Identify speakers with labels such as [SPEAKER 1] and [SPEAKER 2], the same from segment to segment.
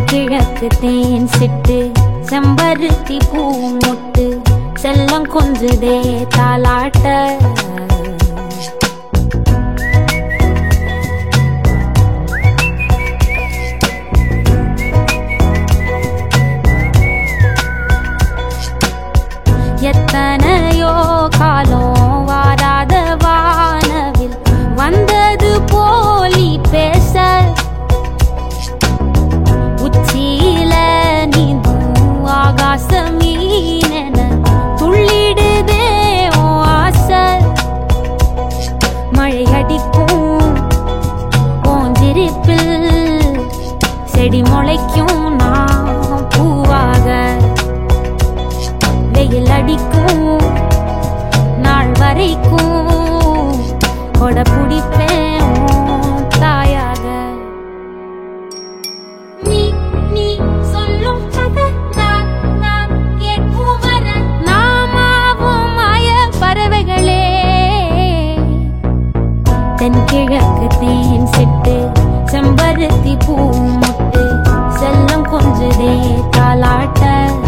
[SPEAKER 1] தென்கிழக்கு தேன் சிட்டு செம்பருத்தி பூ முட்டு செல்லம் கொஞ்சுதே தாலாட்ட எத்தனையோ காலம் வாராத வானவில் வந்தது போலி பேச உச்சியில நீந்தும் ஆகாச மீனென துள்ளிடுதே உன் ஆசை மழை அடிக்கும் ஓஞ்சிருப்பில் செடி முளைக்கும் நான் பூவாக வெயில் அடிக்கும் நாள் வரைக்கும் கொடை பிடிப்பேன் உன் தாயாக நீ நீ சொல்லும் கதை நான் நான் கேட்கும் வர நாமாவும் மாய பறவைகளே தென்கிழக்கு தேன் சிட்டு செம்பருத்தி பூ முட்டு செல்லம் கொஞ்சதே தாலாட்ட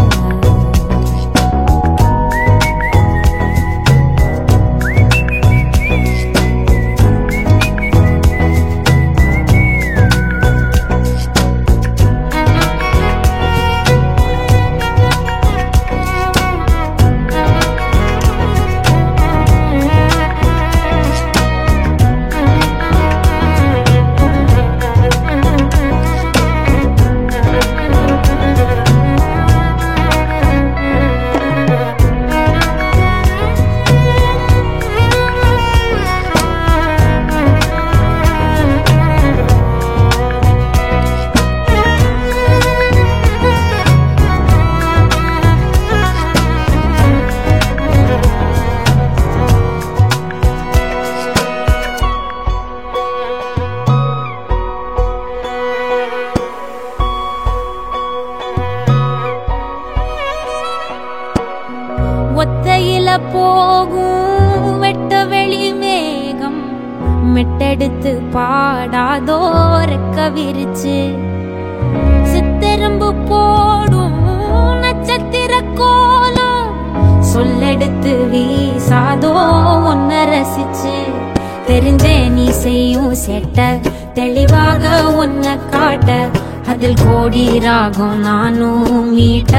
[SPEAKER 1] ஒத்தையில போகும் வெட்ட வெளி மேகம் மெட்டெடுத்து பாடாதோ ரெக்க விரிச்சு சித்தெரும்பு போடும் நட்சத்திர கோலம் சொல்லெடுத்து வீசாதோ ஒன்ன ரசிச்சு தெரிஞ்சே நீ செய்யும் செட்ட தெளிவாக உன்னை காட்ட அதில் கோடி ராகம் நானும் மீட்ட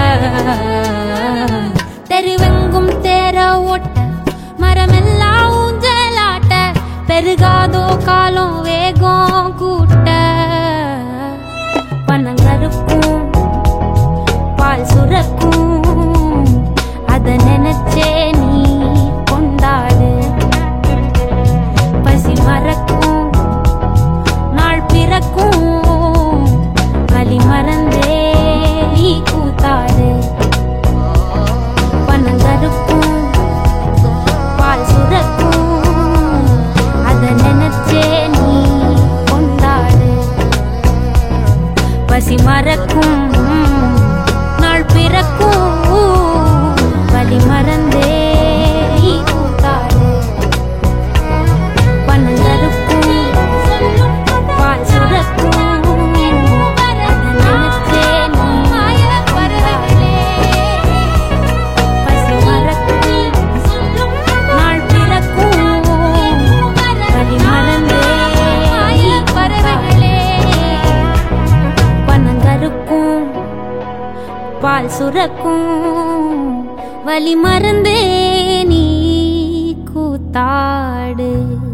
[SPEAKER 1] தெருவெங்கும் தேர ஓட்ட மரமெல்லாம் ஊஞ்சலாட்ட பெருகாதோ காலம் வேகம் கூட்ட பனங்கருக்கும் பால் சுரக்கும் அத நினைச்சே நீ கொண்டாடு பசி மறக்கும் நாள் பிறக்கும் வலி மறந்தே நீ கூத்தாடு பனங்கருக்கும் பால் சுரக்கும் அத நினைச்சே நீ கொண்டாடு பசி மறக்கும் நாள் பிறக்கும் வலி மறந்தே நீ கூத்தாடு பனங்கருக்கும் பால் சுரக்கும் அத நினைச்சே நீ பசி மறக்கும் நாள் பிறக்கும் வலி மறந்தே பனங்கருக்கும் பால் சுரக்கும் வலி மறந்தே நீ கூத்தாடு